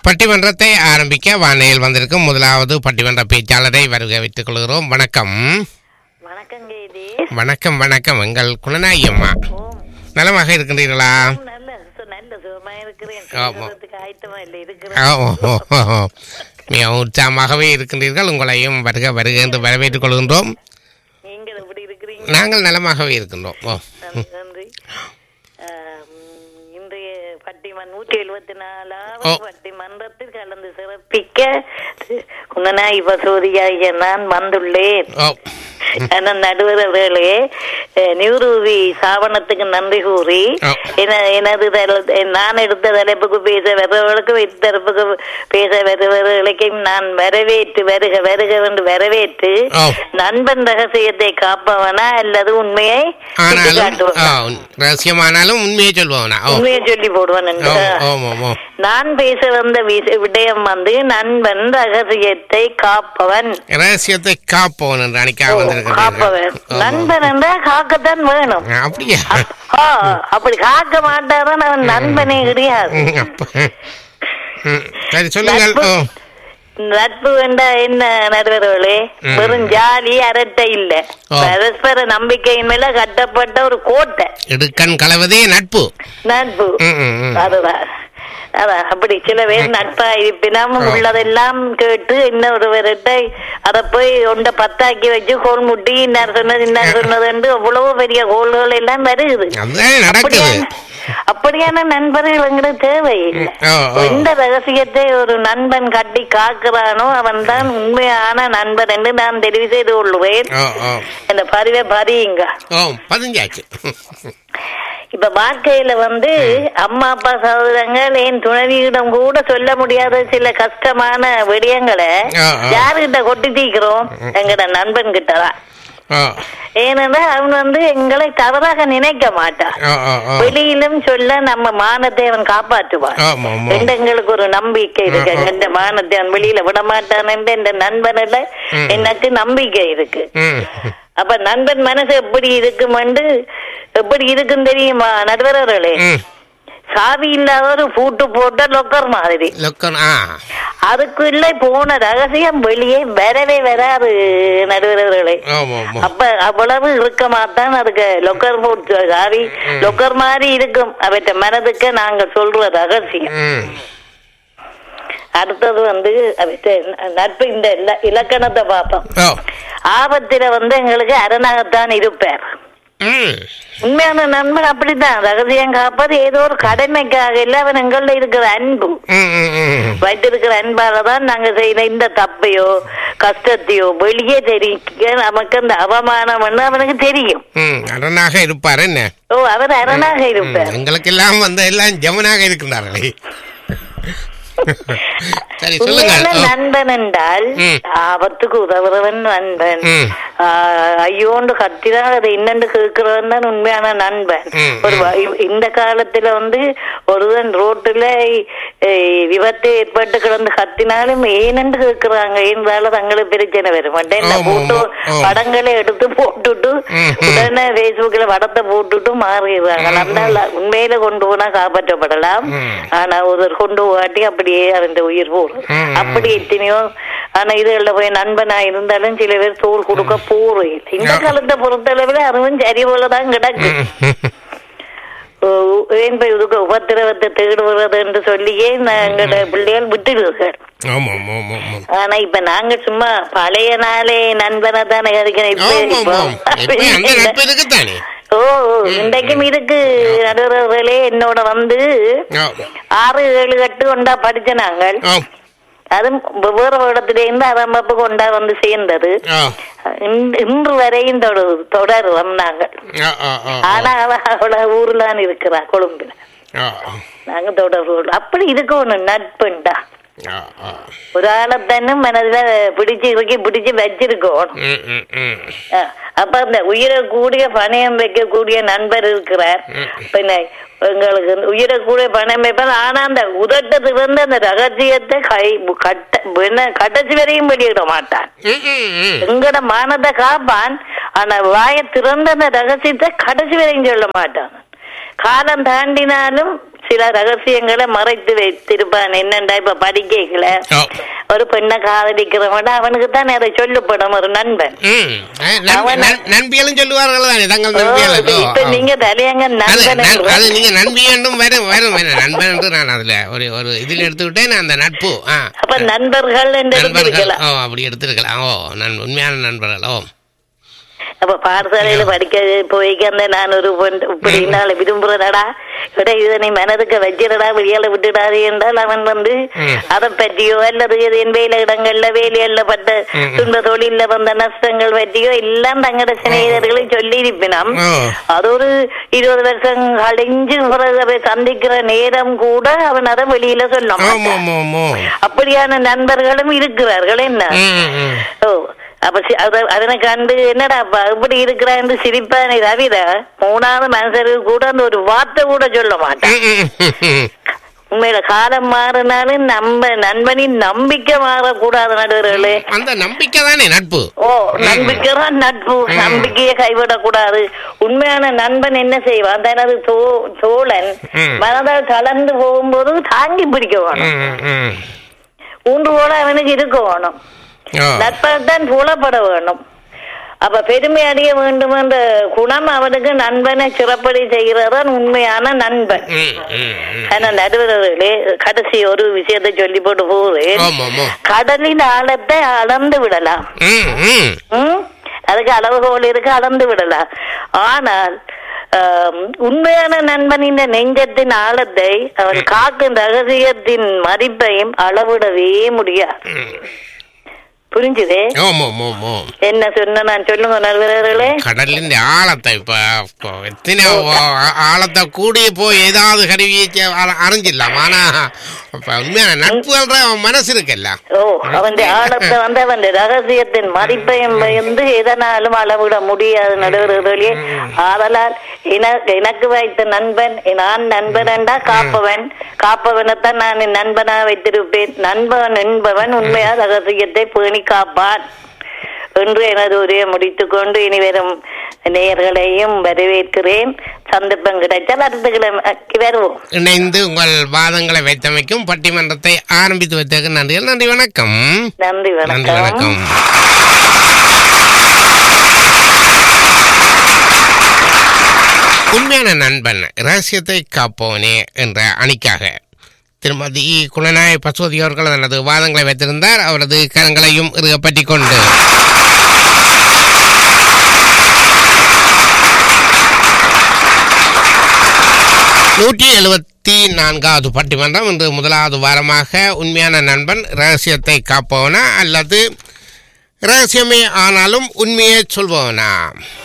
பட்டிமன்றத்தை ஆரம்பிக்க வானையில் வந்திருக்கும் முதலாவது பட்டிமன்ற பேச்சாளரை வருக வைத்துக் கொள்கிறோம் வணக்கம் வணக்கம் கேதி வணக்கம் வணக்கம் எங்கள் குணநாயகி அம்மா ஓம் நலமாக இருக்கின்றீர்களா நல்ல சு- நல்ல சுகமா இருக்கிறேன் ஆமா. சொல்றதுக்கு ஆயத்தமா இல்லை ஆ, இருக்கிறேன் ஓ, ஓ, ஓ, ஓ. மிக உற்சாகமாகவே இருக்கின்றீர்கள் உங்களையும் வருக வருக என்று வரவேற்றுக் கொள்கின்றோம் நீங்கள் எப்படி இருக்கிறீங்க நாங்கள் நலமாகவே இருக்கின்றோம் ஓ நன்றி நன்றி ஆம், இன்றைய பட்டிமன் நூற்றி எழுபத்தி ஓ. நாலாவது பட்டிமன்றத்தில் கலந்து சிறப்பிக்க குணநாய் பசோதியாகிய நான் வந்துள்ளேன் ஓ ஆனா நடுவர் அவர்களே அஹ், நியூரூவி சாவணத்துக்கு நன்றி கூறி ஓ. என- எனது தல- நான் எடுத்த தலைப்புக்கு பேச வருபவர்களுக்கு இத்தரப்புக்கு பேச வருபவர்களுக்கும் நான் வரவேற்று வருக வருக என்று வரவேற்று ஓ. நண்பன் ரகசியத்தை காப்பவனா அல்லது உண்மையை ஆனாலும் சுட்டிக்காட்டுவனா? ஆ, உன்- ரகசியமானாலும் உண்மையை சொல்பவனா ஓ உண்மையை சொல்லி போடுவான் ஓ என்று. ஓம் ஓம் ஓம் நான் பேச வந்த விஷ- விடயம் வந்து நண்பன் ரகசியத்தை காப்பவன் ரகசியத்தை காப்போன் என்று அன்னைக்காக காப்பவன் வந்திருக்கிறீர்கள் நண்பன் என்றா காக்கத்தான் வேணும் ஆ, அப்படியா ஆ, அப்படி காக்க மாட்டாதான் அவன் நண்பனே கிடையாது ம், அப்ப- ம், சரி சொல்லுங்கள் ஓ நட்பு வேண்டா என்ன நடுவர்களே ம். வெறும் ஜாலி அரட்டை இல்ல ஓ. பரஸ்பர நம்பிக்கையின் மேல கட்டப்பட்ட ஒரு கோட்டை இடுக்கண் கலவதே நட்பு நட்பு ம், ம், ம். அதுதான் அதான் அப்படி சில பேர் நட்பா இருப்பினும் ஓ. உள்ளதெல்லாம் கேட்டு இன்னொருவர்கிட்ட அதை போய் ஒண்ட பத்தாக்கி வச்சு கோல் முட்டி இன்னார் சொன்னது இன்னார் சொன்னது என்று அவ்வளவு பெரிய கோள்கள் எல்லாம் வருகுது அதுதான் நடக்குது அப்படியான அப்படியான நண்பர்கள் எங்களுக்கு தேவையில்லை ம், ஓ, ஓ. எந்த ரகசியத்தை ஒரு நண்பன் கட்டி காக்குறானோ அவன் தான் உண்மையான நண்பன் என்று நான் தெரிவு செய்து கொள்வேன் ஓ ஓ இந்த பதிவை பதியுங்க ஓ பதிஞ்சாச்சு இப்ப வாழ்க்கையில வந்து அம்மா அப்பா சகோதரங்கள் என் துணைவியிடம் கூட சொல்ல முடியாத சில கஷ்டமான விடயங்களை ஆ, ஆ. யாருகிட்ட கொட்டி தீக்கிறோம் எங்கட நண்பன் கிட்டதான் ஓ ஏனென்றா அவன் வந்து எங்களை தவறாக நினைக்க மாட்டான் ஓ ஓ ஓ வெளியிலும் சொல்ல நம்ம மானத்தை அவன் காப்பாற்றுவான் ஆமா ஆமா என்று எங்களுக்கு ஒரு நம்பிக்கை இருக்கு ஆ, ஆ. எந்த மானத்தை அவன் வெளியில விட மாட்டான் என்று இந்த நண்பனில் ம். எனக்கு நம்பிக்கை இருக்கு ம் அப்ப நண்பன் மனசு எப்படி இருக்கும் என்று எப்படி இருக்கும் தெரியுமா நடுவர்களே ம் சாவி இல்லாத ஒரு பூட்டு போட்ட லொக்கர் மாதிரி லொக்கன் ஆ அதுக்குள்ள போன ரகசியம் வெளியே வரவே வராது நடுவர்களே ஆமா ஆமா அப்ப அவ்வளவு இறுக்கமாத்தான் அதுக்கு லொக்கர் போட்டு சாவி லொக்கர் மாதிரி இருக்கும் அவற்றை மனதுக்கு நாங்க சொல்ற ரகசியம் ம் அடுத்தது வந்து அவற்றை நட்பு இந்த இல- இலக்கணத்தை பார்ப்போம் ஓ ஆபத்துல வந்து எங்களுக்கு அரணாகத்தான் இருப்பார் ம் உண்மையான நண்பன் அப்படித்தான் ரகசியம் காப்பது ஏதோ ஒரு கடமைக்காக இல்ல அவன் எங்கள்ல இருக்கிற அன்பு ம் ம் ம் வைத்திருக்கிற அன்பால தான் நாங்க செய்யற இந்த தப்பையோ கஷ்டத்தையோ வெளியே தெரிவிக்க நமக்கு அந்த அவமானம் அவனுக்கு தெரியும் ம் அரணாக இருப்பார் என்ன ஓ அவர் அரணாக ம், இருப்பார் எங்களுக்கெல்லாம் வந்து எல்லாம் ஜமனாக இருக்கின்றார்களே சரி சொல்லுங்க உண்மையான ஓ, நண்பன் என்றால் ம். ஆபத்துக்கு உதவுறவன் நண்பன் ம். ஆஹ் ஐயோண்டு கத்திதான் அதை என்னன்னு கேட்கிறவன் தான் உண்மையான நண்பன் ம், ஒரு வ- இ- இந்த காலத்துல வந்து ஒருவன் ரோட்டுல eh, விபத்து ஏற்பட்டு கிடந்து கத்தினாலும் ஏனென்று கேட்கிறாங்க ஏனால தங்களுக்கு பிரச்சனை வரும் மாட்டேன் ஆமா, போட்டோ ஆமா, ஆமா. படங்களை எடுத்து போட்டுட்டு ம், ம். உடனே பேஸ்புக்ல படத்தை போட்டுட்டு மாறிடுறாங்க ம், நம்ம உண்மையில கொண்டு போனா காப்பாற்றப்படலாம் ம். ஆனா ஒருவர் கொண்டு போகாட்டி அப்படியே அவன் உயிர் போகும் ம், ம். அப்படி எத்தனையோ ஆனா இதுகள்ல போய் நண்பனா இருந்தாலும் சில பேர் தோல் கொடுக்க போறோம் இந்த ஆ. காலத்தை பொறுத்தளவுல அதுவும் சரி போலதான் கிடக்கு ம், ம், ஓ, ஏன் போய் இதுக்கு உபத்திரவத்தை தேடுவது என்று சொல்லியே எங்களோட பிள்ளைகள் விட்டுடுவார்கள் ஆமா ஆமா ஆமா ஆமா ஆனா இப்ப நாங்க சும்மா பழைய நாளே நண்பனை தானே கிடைக்கிறோம் இப்ப ஆமா ஆமா இப்போ இப்ப அந்த நட்பு இருக்குத்தானே ஓ ஓ, இன்றைக்கும் இருக்கு நடுவர்களே என்னோட வந்து ஆ, ஆறு ஏழு கட்டு கொண்டா படிச்ச நாங்கள் ஆ, அதுவும் வெவ்வேறு இடத்துல இருந்து அரம்பப்பு கொண்டா வந்து சேர்ந்தது ஆ, இன்று- இன்று வரையும் தொடர் தொடரும் நாங்கள் ஆ, ஆ, ஆ, ஆனா அவ அவள ஊர்லான் இருக்கிறா கொழும்புல ஆ, நாங்க தொடர்பு அப்படி இருக்கணும் நட்புண்டா ஆ, ஆ. ஒரு ஆளத்தன்னு மனதுல பிடிச்சு இறுக்கி பிடிச்சு வச்சிருக்கோம் ம், ம், ம். அஹ், அப்ப அந்த உயிரை கூடிய பணயம் வைக்கக்கூடிய நண்பர் இருக்கிறார் ம். பின்ன எங்களுக்கு இந்த உயிரை கூடிய பணம் வைப்பார் ஆனா அந்த உதட்டத்துக்கு வந்து அந்த ரகசியத்தை கை கட்ட பின்ன கடைசி வரையும் வெளியிட மாட்டான் ம், ம், ம். எங்கட மானத்தை காப்பான் ஆனா வாயை திறந்த அந்த ரகசியத்தை கடைசி வரையும் சொல்ல மாட்டான் காலம் தாண்டினாலும் சில ரகசியங்களை மறைத்து வைத்திருப்பான் என்னண்டா இப்ப படிக்கல ஓ ஒரு பெண்ணை காதலிக்கிறவன் அவனுக்கு தான் அதை சொல்லப்படும் ஒரு நண்பன் ம் அஹ், நண்பி- அவன- நண்- நண்பியலும் சொல்லுவார்கள் தானே தங்கள் ஓ, நண்பியல் இப்ப- இப்ப நீங்க தலையங்க அது நண்பன் நண்- அது நீங்க நண்பி என்றும் வரும் வரும் வரும். நண்பன் என்று நான் அதுல ஒரு ஒரு இதில் எடுத்துக்கிட்டேன் அந்த நட்பு ஆ அப்ப நண்பர்கள் என்று நண்பர்கள் எடுத்திருக்கலாம் ஓ அப்படி எடுத்திருக்கலாம் ஓ நன் உண்மையான நண்பர்கள் ஓ அப்ப பாடசாலையில படிக்க போய்க்க அந்த நான் ஒரு பொண் இப்படினால விரும்புறடா விட இதை நீ மனதுக்கு வச்சிடடா வெளியால விட்டுடாது என்றால் அவன் வந்து ம். அதை பற்றியோ அல்லது என் வேலை இடங்கள்ல வேலைகள்ல பட்ட ம். துன்ப தொழில வந்த நஷ்டங்கள் பற்றியோ எல்லாம் தங்கட சிநேகிதர்களை சொல்லி இருப்பினாம் ஓ அது ஒரு இருபது வருஷம் கழிஞ்சு பிறகு அதை சந்திக்கிற நேரம் கூட அவன் அதை வெளியில சொல்ல ஆமா மாட்டான். ஆமா ஆமா அப்படியான நண்பர்களும் இருக்கிறார்கள் என்ன ம், ம். ஓ அப்ப சி- அத- அதனை கண்டு என்னடா அப்ப இப்படி இருக்கிறான்னு சிரிப்பானே தவிர மூணாவது மனுஷருக்கு கூட அந்த ஒரு வார்த்தை கூட சொல்ல மாட்டான் ம், ம், ம். உண்மையில காலம் மாறினாலும் நம்ம நண்பனின் நம்பிக்கை மாறக்கூடாது நடுவர்களே அந்த நம்பிக்கை தானே நட்பு ஓ நம்பிக்கை தான் நட்பு நம்பிக்கையை கைவிடக்கூடாது உண்மையான நண்பன் என்ன செய்வான் தனது தோ தோழன் ம். மனதால் தளர்ந்து போகும்போது தாங்கி பிடிக்க வேணும் ம், ம். ஊன்று போல அவனுக்கு இருக்க வேணும் ஓ நட்பைத்தான் புலப்பட வேண்டும் அப்ப பெருமை அடைய வேண்டும் என்ற குணம் அவனுக்கு நண்பனை சிறப்படி செய்கிறதான் உண்மையான நண்பன் ம், ம், ம். ஆனா நடுவர்களே கடைசி ஒரு விஷயத்தை சொல்லி போட்டு போகுது ஆமா ஆமா கடலின் ஆழத்தை அளந்து விடலாம் ம், ம். ம்? அதுக்கு அளவுகோல் இருக்கு அளந்து விடலாம் ஆனால் ஆம், உண்மையான நண்பனின் நெஞ்சத்தின் ஆழத்தை அவன் காக்கும் ரகசியத்தின் மதிப்பையும் அளவிடவே முடியாது ம். புரிஞ்சுதே ஆமா ஆமா ஆமா என்ன சொன்ன நான் சொல்லுங்க நண்பர்களே கடலின் ஆழத்தை இப்ப இப்ப எத்தனை ஆ- ஆழத்தை கூடி போய் ஏதாவது கருவியை செ- அ- அறிஞ்சிடலாம் ஆனா இப்ப உண்மையான நட்புகள்ற மனசு இருக்குல்ல ஓ அவன் ஆழத்தை வந்து அவன் ரகசியத்தின் மதிப்பையும் வந்து எதனாலும் அளவிட முடியாது நடுவர்களே ஆதலால் என- எனக்கு வைத்த நண்பன் நான் நண்பனண்டா காப்பவன் காப்பவனைத்தான் நான் என் நண்பனா வைத்திருப்பேன் நண்பன் என்பவன் உண்மையா ரகசியத்தை பேணி காப்பான் என்று எனது உரையை முடித்துக் கொண்டு இனி வரும் நேயர்களையும் வரவேற்கிறேன் சந்தர்ப்பம் கிடைத்தால் அடுத்த கிழமைக்கு வருவோம் இணைந்து உங்கள் வாதங்களை வைத்தமைக்கும் பட்டிமன்றத்தை ஆரம்பித்து வைத்ததுக்கு நன்றிகள் நன்றி வணக்கம் நன்றி நன்றி வணக்கம் வணக்கம் உண்மையான நண்பன் ரகசியத்தை காப்போனே என்ற அணிக்காக திருமதி குலநாய பசுவதி அவர்கள் தனது வாதங்களை வைத்திருந்தார் அவரது கரங்களையும் இறுகப்பற்றிக் கொண்டு நூற்றி எழுபத்தி நான்காவது பட்டிமன்றம் இன்று முதலாவது வாரமாக உண்மையான நண்பன் ரகசியத்தை காப்பவனா அல்லது ரகசியமே ஆனாலும் உண்மையை சொல்பவனா